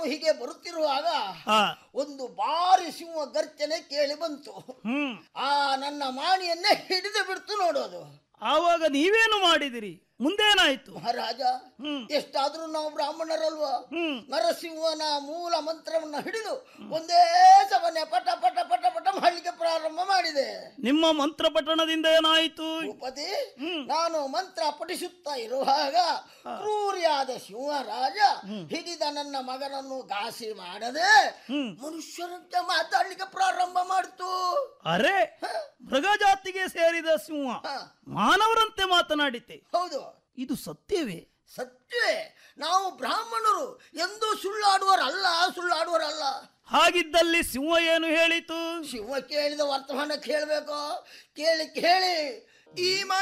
ಹೀಗೆ ಬರುತ್ತಿರುವಾಗ ಹಾ ಒಂದು ಬಾರಿ ಸಿಂಹ ಗರ್ಜನೆ ಕೇಳಿ ಬಂತು ಹ್ಮ್ ಆ ನನ್ನ ಮಾಣಿಯನ್ನೇ ಹಿಡಿದು ಬಿಡ್ತು ನೋಡೋದು ಆವಾಗ ನೀವೇನು ಮಾಡಿದಿರಿ ಮುಂದೇನಾಯ್ತು ಮಹಾರಾಜ ಹ್ಮ್. ಎಷ್ಟಾದ್ರೂ ನಾವು ಬ್ರಾಹ್ಮಣರಲ್ವಾ ಹ್ಮ್ ನರಸಿಂಹನ ಮೂಲ ಮಂತ್ರವನ್ನ ಹಿಡಿದು ಒಂದೇ ಸಮನೆ ಪಟ ಪಟ ಪಟ ಪಟ ಮಾಡಲಿಕ್ಕೆ ಪ್ರಾರಂಭ ಮಾಡಿದೆ ನಿಮ್ಮ ಮಂತ್ರ ಪಠಣದಿಂದ ಏನಾಯ್ತು ಭೂಪತಿ ಹ್ಮ್. ನಾನು ಮಂತ್ರ ಪಠಿಸುತ್ತಾ ಇರುವಾಗ ಕ್ರೂರಿಯಾದ ಸಿಂಹರಾಜ ಹಿಡಿದ ನನ್ನ ಮಗನನ್ನು ಘಾಸಿ ಮಾಡದೆ ಹ್ಮ್ ಮನುಷ್ಯರಂತೆ ಮಾತಾಡ್ಲಿಕ್ಕೆ ಪ್ರಾರಂಭ ಮಾಡಿತು ಅರೆ ಮೃಗಜಾತಿಗೆ ಸೇರಿದ ಸಿಂಹ ಹ, ಮಾನವರಂತೆ ಮಾತನಾಡಿತೆ ಹೌದು ಇದು ಸತ್ಯವೇ ಸತ್ಯವೇ ನಾವು ಬ್ರಾಹ್ಮಣರು ಎಂದೂ ಸುಳ್ಳಾಡುವರಲ್ಲ ಸುಳ್ಳಾಡುವರಲ್ಲ ಹಾಗಿದ್ದಲ್ಲಿ ಸಿಂಹ ಏನು ಹೇಳಿತು ಶಿವ ಕೇಳಿದ ವರ್ತಮಾನ ಕೇಳಬೇಕು ಕೇಳಿ ಕೇಳಿ ಈ